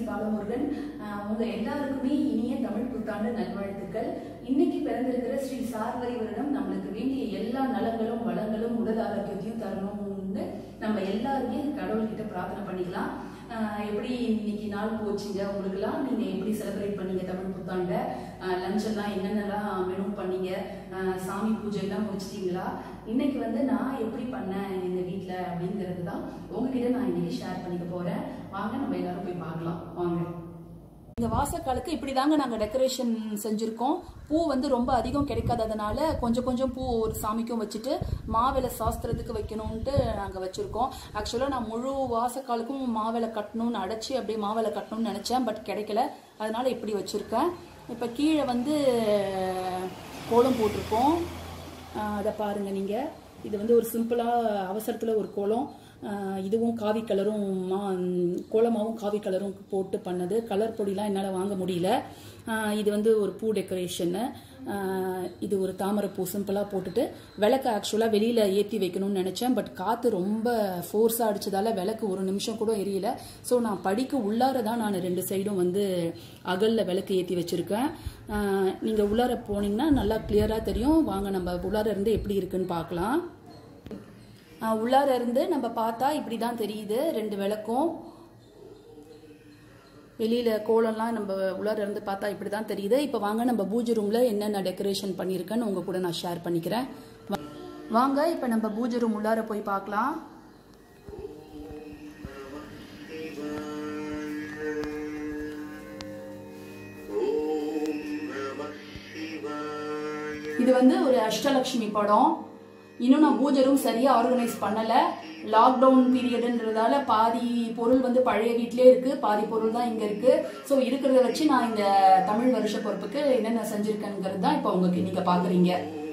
பாலமுருகன் ஆஹ் உங்க எல்லாருக்குமே இனிய தமிழ் புத்தாண்டு நல்வாழ்த்துக்கள் இன்னைக்கு பிறந்திருக்கிற ஸ்ரீ சார்வரி வருடம் நம்மளுக்கு வேண்டிய எல்லா நலங்களும் வளங்களும் உடல் ஆரோக்கியத்தையும் தரணும்னு நம்ம எல்லாருமே கடவுள்கிட்ட பிரார்த்தனை பண்ணிக்கலாம் ஆஹ் எப்படி இன்னைக்கு நாள் போச்சுங்க உங்களுக்குலாம் நீங்க எப்படி செலிப்ரேட் பண்ணீங்க தமிழ் புத்தாண்டை லஞ்ச் எல்லாம் என்னென்னலாம் மெனு பண்ணீங்க ஆஹ் சாமி பூஜை எல்லாம் முடிச்சிட்டீங்களா இன்னைக்கு வந்து நான் எப்படி பண்ணேன் எங்க வீட்ல அப்படிங்கிறது தான் உங்ககிட்ட நான் இன்னைக்கு ஷேர் பண்ணிக்க போறேன் வாங்க நம்ம எல்லாரும் போய் பார்க்கலாம் வாங்க இந்த வாசக்காலுக்கு இப்படி தாங்க நாங்கள் டெக்கரேஷன் செஞ்சுருக்கோம் பூ வந்து ரொம்ப அதிகம் கிடைக்காததுனால கொஞ்சம் கொஞ்சம் பூ ஒரு சாமிக்கும் வச்சுட்டு மாவிலை சாஸ்திரத்துக்கு வைக்கணும்ன்ட்டு நாங்கள் வச்சுருக்கோம் ஆக்சுவலாக நான் முழு வாசக்காலுக்கும் மாவிலை கட்டணும்னு அடைச்சி அப்படியே மாவிலை கட்டணும்னு நினச்சேன் பட் கிடைக்கல அதனால இப்படி வச்சுருக்கேன் இப்போ கீழே வந்து கோலம் போட்டிருக்கோம் ஆஹ் அதை பாருங்க நீங்க இது வந்து ஒரு சிம்பிளா அவசரத்துல ஒரு கோலம் ஆஹ் இதுவும் காவி கலரும் மா ம், கோலமாவும் காவி கலரும் போட்டு பண்ணது கலர் பொடிலாம் என்னால் வாங்க முடியல ஆஹ் இது வந்து ஒரு பூ டெக்கரேஷனு இது ஒரு தாமரை பூ சிம்பிளாக போட்டுட்டு விளக்கு ஆக்சுவலாக வெளியில் ஏற்றி வைக்கணும்னு நினச்சேன் பட் காற்று ரொம்ப ஃபோர்ஸாக அடிச்சதால விளக்கு ஒரு நிமிஷம் கூட எரியல ஸோ நான் படிக்க உள்ளார தான் நான் ரெண்டு சைடும் வந்து அகலில் விளக்கு ஏற்றி வச்சுருக்கேன் நீங்கள் உள்ளார போனீங்கன்னா நல்லா கிளியராக தெரியும் வாங்க நம்ம உள்ளார இருந்து எப்படி இருக்குன்னு பார்க்கலாம் ஆஹ் உள்ளார இருந்து நம்ம பார்த்தா இப்படி தான் தெரியுது ரெண்டு விளக்கும் வெளியில கோலம்லாம் நம்ம உள்ளார இருந்து பார்த்தா இப்படி தான் தெரியுது இப்போ வாங்க நம்ம பூஜை ரூம்ல என்னென்ன டெக்கரேஷன் பண்ணியிருக்கேன்னு உங்க கூட நான் ஷேர் பண்ணிக்கிறேன் வா- வாங்க இப்போ நம்ம பூஜை ரூம் உள்ளார போய் பார்க்கலாம் இது வந்து ஒரு அஷ்டலக்ஷ்மி படம் இன்னும் நான் பூஜை ரூம் சரியா ஆர்கனைஸ் பண்ணல லாக்டவுன் பீரியடுன்றதால பாதி பொருள் வந்து பழைய வீட்டிலே இருக்கு பாதி பொருள் தான் இங்க இருக்கு ஸோ இருக்கிறத வச்சு நான் இந்த தமிழ் வருஷ பொறுப்புக்கு என்னென்ன செஞ்சிருக்கேங்கிறது தான் இப்போ உங்களுக்கு நீங்க பாக்குறீங்க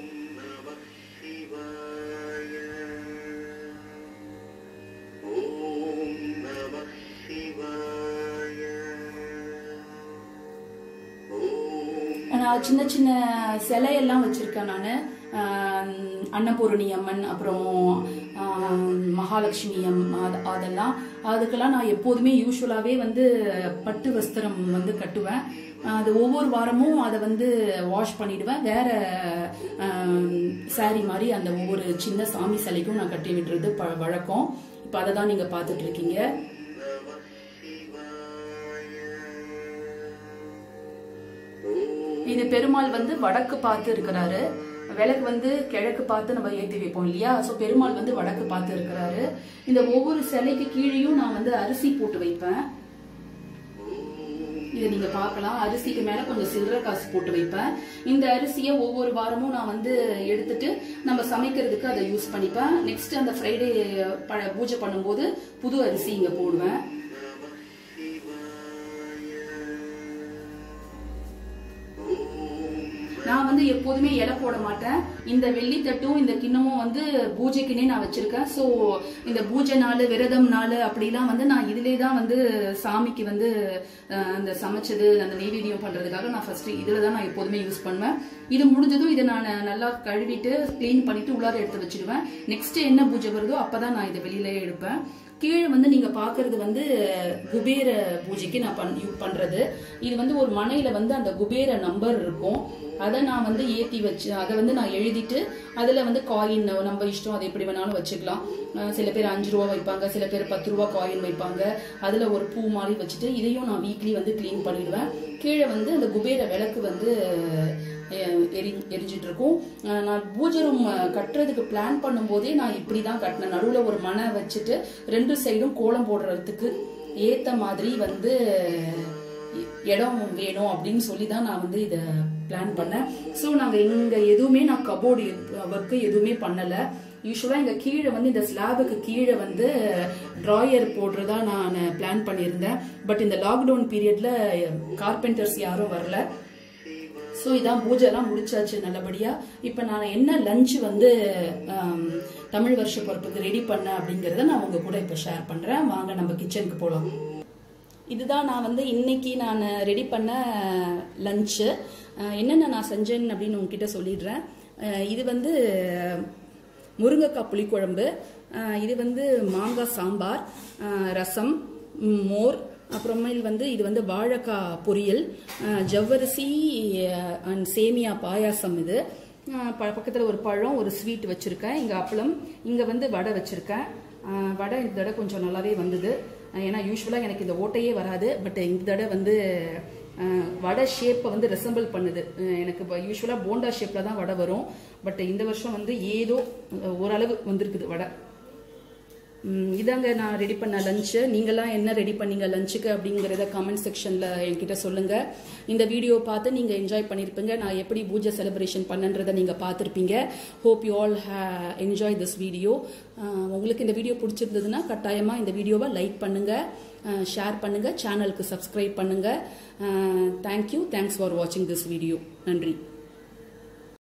நான் சின்ன சின்ன சிலையெல்லாம் வச்சிருக்கேன் நான் அன்னபூரணி அம்மன் அப்புறம் ஆஹ், மகாலட்சுமி அம்மா அது- அதெல்லாம் அதுக்கெல்லாம் நான் எப்போதுமே யூஸ்வலாகவே வந்து பட்டு வஸ்திரம் வந்து கட்டுவேன் அது ஒவ்வொரு வாரமும் அதை வந்து வாஷ் பண்ணிடுவேன் வேற சாரி மாதிரி அந்த ஒவ்வொரு சின்ன சாமி சிலைக்கும் நான் கட்டி விடுறது ப- வழக்கம் இப்போ அதை தான் நீங்கள் பார்த்துட்டு இருக்கீங்க இது பெருமாள் வந்து வடக்கு பார்த்து இருக்கிறாரு விளக்கு வந்து கிழக்கு பார்த்து நம்ம ஏற்றி வைப்போம் இல்லையா ஸோ பெருமாள் வந்து வடக்கு பார்த்து இருக்கிறாரு இந்த ஒவ்வொரு சிலைக்கு கீழேயும் நான் வந்து அரிசி போட்டு வைப்பேன் இதை நீங்க பார்க்கலாம் அரிசிக்கு மேல கொஞ்சம் சில்லறை காசு போட்டு வைப்பேன் இந்த அரிசியை ஒவ்வொரு வாரமும் நான் வந்து எடுத்துட்டு நம்ம சமைக்கிறதுக்கு அதை யூஸ் பண்ணிப்பேன் நெக்ஸ்ட் அந்த ஃப்ரைடே பூஜை பண்ணும்போது புது அரிசி இங்க போடுவேன் நான் வந்து எப்போதுமே இலை போட மாட்டேன் இந்த வெள்ளித்தட்டும் இந்த கிண்ணமும் வந்து பூஜைக்குன்னே நான் வச்சிருக்கேன் ஸோ இந்த பூஜை நாள் விரதம் நாள் அப்படிலாம் வந்து நான் இதிலே தான் வந்து சாமிக்கு வந்து அஹ், அந்த சமைச்சது அந்த நெய்வேத்தியம் பண்றதுக்காக நான் ஃபர்ஸ்ட் இதில் தான் நான் எப்போதுமே யூஸ் பண்ணுவேன் இது முடிஞ்சதும் இதை நான் நல்லா கழுவிட்டு க்ளீன் பண்ணிட்டு உள்ளார எடுத்து வச்சிடுவேன் நெக்ஸ்ட் என்ன பூஜை வருதோ அப்பதான் நான் இதை வெளியிலே எடுப்பேன் கீழே வந்து நீங்க பாக்குறது வந்து குபேர பூஜைக்கு நான் பண் யூ- பண்றது இது வந்து ஒரு மனையில வந்து அந்த குபேர நம்பர் இருக்கும் அதை நான் வந்து ஏத்தி வச்சு அதை வந்து நான் எழுதிட்டு அதுல வந்து காயின் நம்ம இஷ்டம் அதை எப்படி வேணாலும் வச்சுக்கலாம் அஹ் சில பேர் அஞ்சு ரூபா வைப்பாங்க சில பேர் பத்து ரூபா காயின் வைப்பாங்க அதுல ஒரு பூ மாதிரி வச்சுட்டு இதையும் நான் வீக்லி வந்து க்ளீன் பண்ணிடுவேன் கீழே வந்து அந்த குபேர விளக்கு வந்து அஹ் எரி எரிஞ்சிட்டு இருக்கும் அஹ் நான் பூஜை ரூம் கட்டுறதுக்கு பிளான் பண்ணும்போதே நான் இப்படி தான் கட்டினேன் நடுவில் ஒரு மனை வச்சுட்டு ரெண்டு சைடும் கோலம் போடுறதுக்கு ஏத்த மாதிரி வந்து இடம் வேணும் அப்படின்னு சொல்லி தான் நான் வந்து இதை பிளான் பண்ணேன் ஸோ நாங்கள் இங்கே எதுவுமே நான் கபோர்டு ஒர்க்கு எதுவுமே பண்ணலை யூஸ்வலாக இங்கே கீழே வந்து இந்த ஸ்லாபுக்கு கீழே வந்து ட்ராயர் போடுறதா நான் பிளான் பண்ணியிருந்தேன் பட் இந்த லாக்டவுன் பீரியட்ல கார்பெண்டர்ஸ் யாரும் வரல ஸோ இதான் பூஜைலாம் முடிச்சாச்சு நல்லபடியா இப்போ நான் என்ன லஞ்ச் வந்து ஆம், தமிழ் வருஷ பொறுப்புக்கு ரெடி பண்ணேன் அப்படிங்கறத நான் உங்க கூட இப்போ ஷேர் பண்றேன் வாங்க நம்ம கிச்சனுக்கு போகலாம் இதுதான் நான் வந்து இன்னைக்கு நான் ரெடி பண்ண லஞ்சு என்னென்ன நான் செஞ்சேன் அப்படின்னு உங்ககிட்ட சொல்லிடுறேன் அஹ் இது வந்து முருங்கைக்காய் புளிக்குழம்பு அஹ் இது வந்து மாங்காய் சாம்பார் அஹ் ரசம் ம், மோர் அப்புறமேல் வந்து இது வந்து வாழைக்காய் பொரியல் அஹ், ஜவ்வரிசி அண்ட் சேமியா பாயாசம் இது அஹ், ப- பக்கத்துல ஒரு பழம் ஒரு ஸ்வீட் வச்சிருக்கேன் இங்க அப்பளம் இங்க வந்து வடை வச்சிருக்கேன் அஹ், வடை இந்த தடவை கொஞ்சம் நல்லாவே வந்தது அஹ், ஏன்னா யூஸ்வலா எனக்கு இந்த ஓட்டையே வராது பட் இந்த தடவை வந்து அஹ், வடை ஷேப்பை வந்து ரெசம்பிள் பண்ணுது அஹ், எனக்கு யூஸ்வலா போண்டா ஷேப்ல தான் வடை வரும் பட் இந்த வருஷம் வந்து ஏதோ அஹ், ஓரளவு வந்திருக்குது வடை ம், இதாங்க நான் ரெடி பண்ண லஞ்சு நீங்களாம் என்ன ரெடி பண்ணீங்க லஞ்சுக்கு அப்படிங்கறத கமெண்ட் செக்ஷன்ல என்கிட்ட சொல்லுங்க இந்த வீடியோ பார்த்து நீங்க என்ஜாய் பண்ணிருப்பீங்க நான் எப்படி பூஜை செலிப்ரேஷன் பண்ணன்றதை நீங்க பார்த்துருப்பீங்க hope you all enjoy this video உங்களுக்கு இந்த வீடியோ பிடிச்சிருந்ததுன்னா கட்டாயமா இந்த வீடியோவை லைக் பண்ணுங்க ஷேர் பண்ணுங்க சேனலுக்கு சப்ஸ்கிரைப் பண்ணுங்க தேங்க்யூ தேங்க்ஸ் ஃபார் வாட்சிங் திஸ் வீடியோ நன்றி